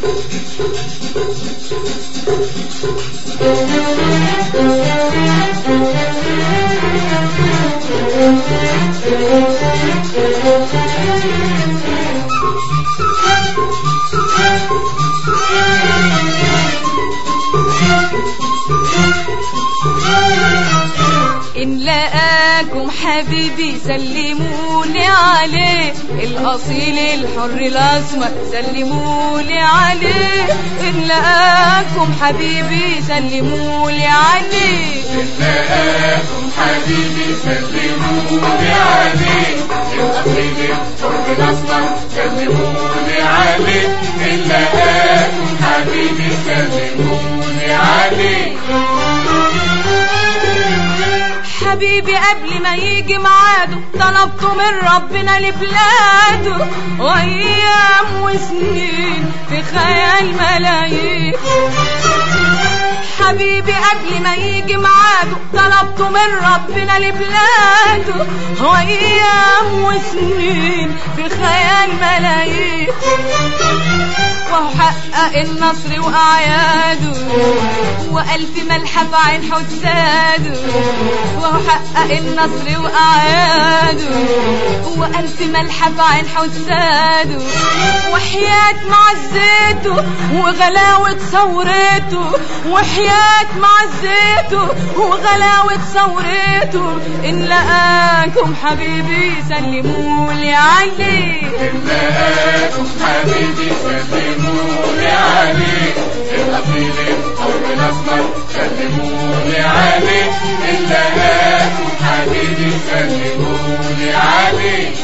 إن لقاكم حبيبي سلمولي عليه الأصيل الحر الأسمر سلمولي عليه إن لقاكم حبيبي سلمولي عليه لقاكم حبيبي سلموني عليه الأصيل الحر الأسمر سلموني عليه إن لقاكم حبيبي سلموني عليه حبيبي قبل ما يجي ميعاده طلبته من ربنا لبلاده وايام وسنين في خيال ملايين حبيبي قبل ما يجي ميعاده طلبته من ربنا لبلاده وايام وسنين في خيال ملايين وهو حقق النصر وأعياده وألف ملحف عين حساده وهو حقق النصر وأعياده وألف ملحف عين حساده وحياة معزته وغلاوة ثورته وحياة معزته وغلاوة ثورته إن لقاكم حبيبي سلمولي عليه إن لقاكم حبيبي سلموني عليه الأصيل الحر الأسمر سلموني عليه إن لقاكم حبيبي سلموني عليه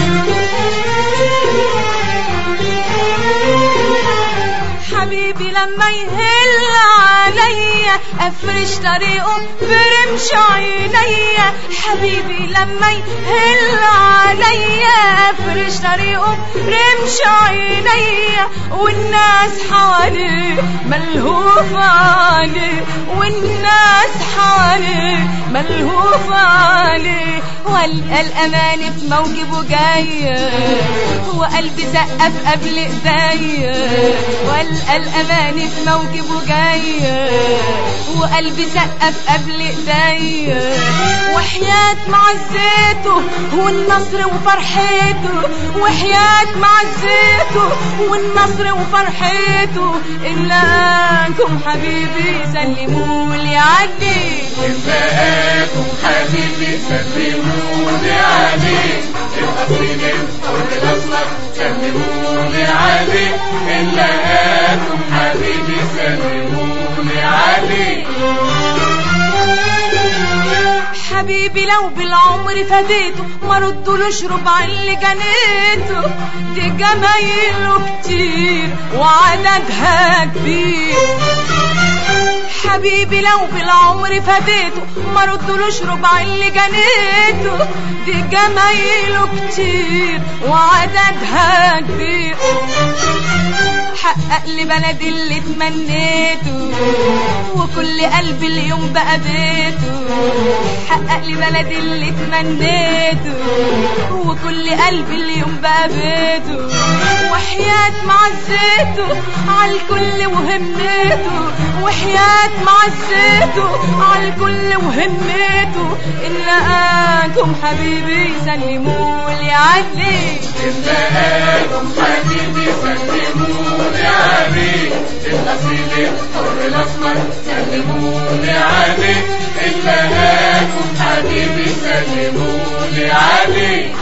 حبيبي لما يهل عليا افرش طريقه برمش عينيا حبيبي لما يهل عليا افرش طريقه برمش عينيا والناس حواليه ملهوفة عليه والناس حواليه ملهوفة عليه والقى الأماني في موجبه جاية وقلبي سقف قبل ايديا والقى الأماني في موجبه جاية وقلبي سقف قبل ايديا وحياة معزته والنصر وفرحته وحياة معزته والنصر وفرحته إلاكم حبيبي سلمولي عليه إن لقاكم حبيبي سلموني عليه الأصيل الحر الأسمر سلموني عليه إن لقاكم حبيبي سلموني عليه حبيبي لو بالعمر فديته ما ردلوش ربع اللي جنيته دي جمايله كتير وعددها كبير حبيبي لو بالعمر فديته ما ردلوش ربع اللي جنيته دي جمايله كتير وعددها كبير حقق لي بلدي اللي تمنيته وكل قلبي اليوم بقى بيته حقق لي بلدي اللي تمنيته وكل قلبي اليوم بقى بيته وحياة معزته عالكل وهمته وحياة معزته عالكل وهمته إن لقاكم حبيبي سلمولي عليه إن لقاكم حبيبي سلموني عليه الأصيل الحر الأسمر سلموني عليه إن لقاكم حبيبي سلموني عليه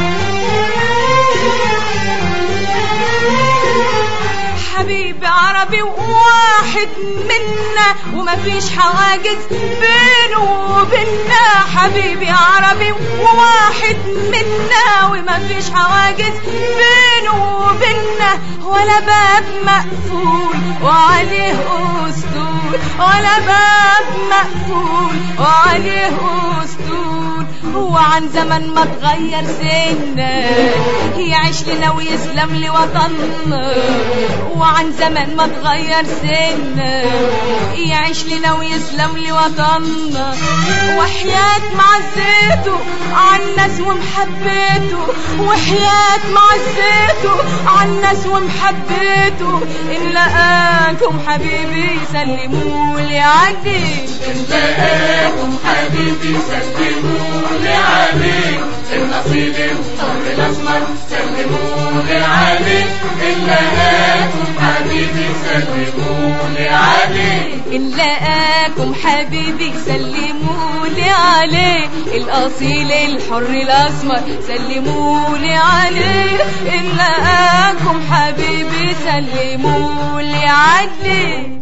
حبيبي عربي وواحد منا ومفيش حواجز بينه وبيننا حبيبي عربي وواحد منا ومفيش حواجز بينه وبيننا ولا باب مقفول وعليه أسطول ولا باب مقفول وعليه أسطول هو عن زمن ما تغير سنة يعيش لنا ويسلم لوطننا وعن عن زمن ما تغير سنة يعيش لنا ويسلم لي وطننا وحياة معزته عالناس ومحبته وحياة معزته عالناس ومحبته إن لقاكم حبيبي سلموا لي عليه إن لقاكم حبيبي سلموني عليه الأصيل الحر الأسمر سلموني عليه إن لقاكم حبيبي سلموني عليه إن لقاكم حبيبي سلموا لي عليه الأصيل الحر الأسمر سلموا لي عليه إن لقاكم حبيبي سلموا لي عليه